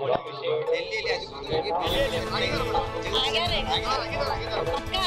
ಡೆಲ್ಲಿಯಲ್ಲಿ ಅಧಿಕೃತವಾಗಿ ಆಗ್ಯಾರ ಈಗ. ಪಕ್ಕ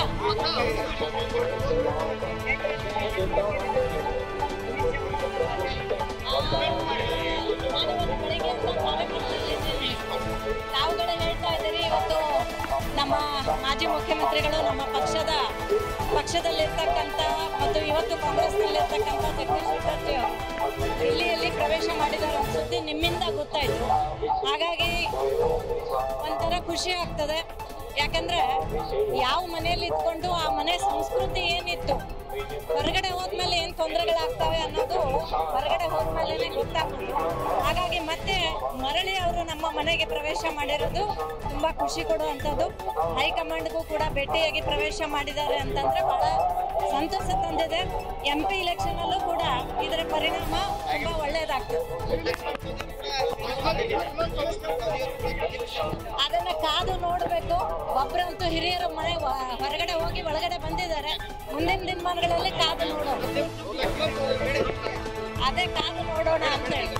ನಾನು ಇವತ್ತು ಬೆಳಿಗ್ಗೆಯಿಂದ ಕಾರ್ಯಕ್ರಮದಲ್ಲಿದ್ದೀನಿ. ತಾವುಗಳು ಹೇಳ್ತಾ ಇದ್ದೀರಿ ಇವತ್ತು ನಮ್ಮ ಮಾಜಿ ಮುಖ್ಯಮಂತ್ರಿಗಳು ನಮ್ಮ ಪಕ್ಷದ ಪಕ್ಷದಲ್ಲಿರ್ತಕ್ಕಂಥ ಮತ್ತು ಇವತ್ತು ಕಾಂಗ್ರೆಸ್ನಲ್ಲಿರ್ತಕ್ಕಂಥ ಜಗದೀಶ್ ಶೆಟ್ಟರ್ಜಿ ದಿಲ್ಲಿಯಲ್ಲಿ ಪ್ರವೇಶ ಮಾಡಿದ್ದಾರೆ ಅನ್ನೋ ಸುದ್ದಿ ನಿಮ್ಮಿಂದ ಗೊತ್ತಾಯ್ತು ಹಾಗಾಗಿ ಒಂಥರ ಖುಷಿ ಆಗ್ತದೆ ಯಾಕಂದ್ರೆ ಯಾವ ಮನೆಯಲ್ಲಿ ಇದ್ಕೊಂಡು ಆ ಮನೆ ಸಂಸ್ಕೃತಿ ಏನಿತ್ತು ಹೊರಗಡೆ ಹೋದ್ಮೇಲೆ ಏನ್ ತೊಂದರೆಗಳಾಗ್ತವೆ ಅನ್ನೋದು ಹೊರಗಡೆ ಹೋದ್ಮೇಲೆ ಗೊತ್ತಾಗ್ತದೆ ಹಾಗಾಗಿ ಮತ್ತೆ ಮರಳಿ ಅವರು ನಮ್ಮ ಮನೆಗೆ ಪ್ರವೇಶ ಮಾಡಿರೋದು ತುಂಬಾ ಖುಷಿ ಕೊಡುವಂಥದ್ದು ಹೈಕಮಾಂಡ್ಗೂ ಕೂಡ ಭೇಟಿಯಾಗಿ ಪ್ರವೇಶ ಮಾಡಿದ್ದಾರೆ ಅಂತಂದ್ರೆ ಬಹಳ ಸಂತೋಷ ತಂದಿದೆ ಎಂ ಪಿ ಇಲೆಕ್ಷನ್ ಅಲ್ಲೂ ಕೂಡ ಇದರ ಪರಿಣಾಮ ತುಂಬಾ ಒಳ್ಳೆಯದಾಗ್ತದೆ ಅದನ್ನ ಕಾದು ನೋಡ್ಬೇಕು ಒಬ್ರಂತೂ ಹಿರಿಯರ ಮನೆ ವ- ಹೊರಗಡೆ ಹೋಗಿ ಒಳಗಡೆ ಬಂದಿದ್ದಾರೆ ಮುಂದಿನ ದಿನಮಾನಗಳಲ್ಲಿ ಕಾದು ನೋಡೋಣ ಅದೇ ಕಾದು ನೋಡೋಣ ಅಂತ ಹೇಳಿ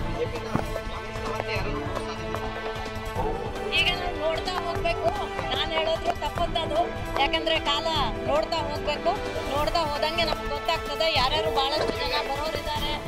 ಈಗ ನಾವು ನೋಡ್ತಾ ಹೋಗ್ಬೇಕು ನಾನು ಹೇಳಿದ್ರು ತಪ್ಪದ್ದದು ಯಾಕಂದ್ರೆ ಕಾಲ ನೋಡ್ತಾ ಹೋಗ್ಬೇಕು ನೋಡ್ತಾ ಹೋದಂಗೆ ನಮ್ಗೆ ಗೊತ್ತಾಗ್ತದೆ ಯಾರ್ಯಾರು ಬಹಳಷ್ಟು ಜನ ಬರೋರಿದ್ದಾರೆ